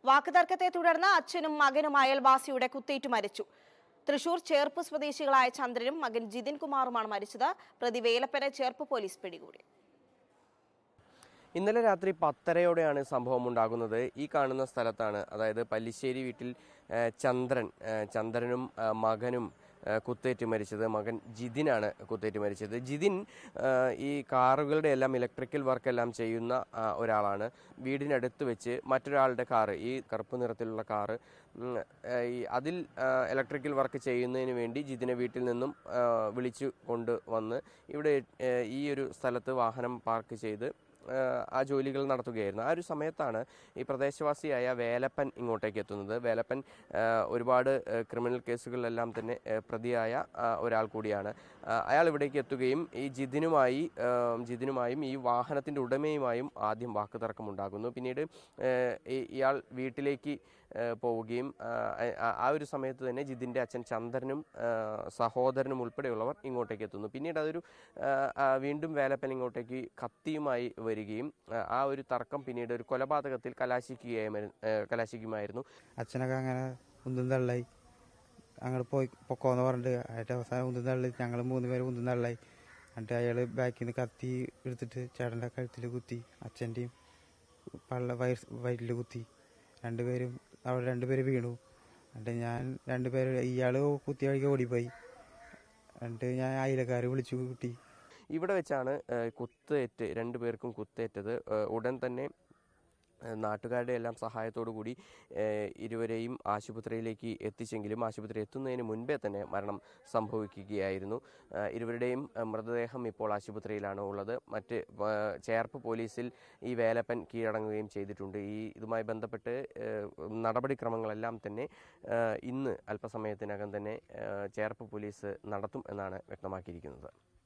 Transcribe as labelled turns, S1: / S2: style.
S1: വാക്കുതർക്കത്തെ തുടർന്ന് അച്ഛനും മകനും അയൽവാസിയുടെ കുത്തേറ്റു മരിച്ചു തൃശൂർ ചേർപ്പ് സ്വദേശികളായ ചന്ദ്രനും മകൻ ജിതിൻ കുമാറുമാണ് മരിച്ചത് പ്രതി വേലപ്പനെ ചേർപ്പ് പോലീസ് പിടികൂടി
S2: ഇന്നലെ രാത്രി പത്തരയോടെയാണ് സംഭവം ഉണ്ടാകുന്നത് ഈ കാണുന്ന സ്ഥലത്താണ് അതായത് പല്ലിശ്ശേരി വീട്ടിൽ ആ, ചന്ദ്രൻ ആ, ചന്ദ്രനും ആ, മകനും ആ, കുത്തേറ്റ് മരിച്ചത് മകൻ ജിതിനാണ് കുത്തേറ്റ് മരിച്ചത് ജിതിൻ ആ, ഈ കാറുകളുടെ എല്ലാം ഇലക്ട്രിക്കൽ വർക്കെല്ലാം ചെയ്യുന്ന ആ, ഒരാളാണ് വീടിനടുത്ത് വെച്ച് മറ്റൊരാളുടെ കാറ് ഈ കറുപ്പ് നിറത്തിലുള്ള കാറ് ഉം, ആ, ഈ അതിൽ ആ, ഇലക്ട്രിക്കൽ വർക്ക് ചെയ്യുന്നതിന് വേണ്ടി ജിതിനെ വീട്ടിൽ നിന്നും ആ, വിളിച്ചു കൊണ്ടുവന്ന് ഇവിടെ ആ, ഈ ഒരു സ്ഥലത്ത് വാഹനം പാർക്ക് ചെയ്ത് ആഹ് ആ ജോലികൾ നടത്തുകയായിരുന്നു ആ ഒരു സമയത്താണ് ഈ പ്രദേശവാസിയായ വേലപ്പൻ ഇങ്ങോട്ടേക്ക് എത്തുന്നത് വേലപ്പൻ ആഹ് ഒരുപാട് ആഹ് ക്രിമിനൽ കേസുകളിലെല്ലാം തന്നെ ആഹ് പ്രതിയായ ആഹ് ഒരാൾ കൂടിയാണ് ആഹ് അയാൾ ഇവിടേക്ക് എത്തുകയും ഈ ജിതിനുമായി ആഹ് ജിതിനുമായും ഈ വാഹനത്തിൻ്റെ ഉടമയുമായും ആദ്യം വാക്കുതർക്കം ഉണ്ടാകുന്നു പിന്നീട് ആഹ് ഈ- ഇയാൾ വീട്ടിലേക്ക് ആഹ് പോവുകയും ആഹ് ആ- ആ ഒരു സമയത്ത് തന്നെ ജിതിൻ്റെ അച്ഛൻ ചന്ദ്രനും ആഹ് സഹോദരനും ഉൾപ്പെടെയുള്ളവർ ഇങ്ങോട്ടേക്ക് എത്തുന്നു പിന്നീട് അതൊരു ആഹ് ആ വീണ്ടും വേലപ്പൻ ഇങ്ങോട്ടേക്ക് കത്തിയുമായി വരികയും ആഹ് ആ ഒരു തർക്കം പിന്നീട് ഒരു കൊലപാതകത്തിൽ കലാശിക്കുകയായിരുന്നു ആഹ് കലാശിക്കുമായിരുന്നു
S3: അച്ഛനൊക്കെ അങ്ങനെ ഉന്തും തള്ളായി അങ്ങോട്ട് പോയി പൊക്കോന്ന് പറഞ്ഞിട്ട് അതിൻ്റെ അവസാനം ഉന്തും തള്ളി ഞങ്ങൾ മൂന്ന് പേര് ഉന്തും തള്ളായി എന്നിട്ട് അയാൾ ബാക്കിൽ നിന്ന് കത്തി എടുത്തിട്ട് ചേട്ടൻ്റെ കഴുത്തിൽ കുത്തി അച്ഛൻ്റെയും പള്ള വയർ വയറ്റിൽ കുത്തി രണ്ടുപേരും അവിടെ രണ്ടുപേര് വീണു എന്നിട്ട് ഞാൻ രണ്ടുപേര് ഇയാൾ കുത്തി വഴിക്ക് ഓടിപ്പോയി എന്നിട്ട് ഞാൻ അയലക്കാർ വിളിച്ചു കൂട്ടി
S2: ഇവിടെ വെച്ചാണ് ആഹ് കുത്തേറ്റ് രണ്ടുപേർക്കും കുത്തേറ്റത് ആഹ് ഉടൻ തന്നെ ആഹ് നാട്ടുകാരുടെ എല്ലാം സഹായത്തോടു കൂടി ആഹ് ഇരുവരെയും ആശുപത്രിയിലേക്ക് എത്തിച്ചെങ്കിലും ആശുപത്രി എത്തുന്നതിന് മുൻപേ തന്നെ മരണം സംഭവിക്കുകയായിരുന്നു ആഹ് ഇരുവരുടെയും ആഹ് മൃതദേഹം ഇപ്പോൾ ആശുപത്രിയിലാണ് ഉള്ളത് മറ്റ് ആഹ് ചേർപ്പ് പോലീസിൽ ഈ വേലപ്പൻ കീഴടങ്ങുകയും ചെയ്തിട്ടുണ്ട് ഈ ഇതുമായി ബന്ധപ്പെട്ട് ആഹ് നടപടിക്രമങ്ങളെല്ലാം തന്നെ ആഹ് ഇന്ന് അല്പസമയത്തിനകം തന്നെ ആഹ് ചേർപ്പ് പോലീസ് നടത്തും എന്നാണ് വ്യക്തമാക്കിയിരിക്കുന്നത്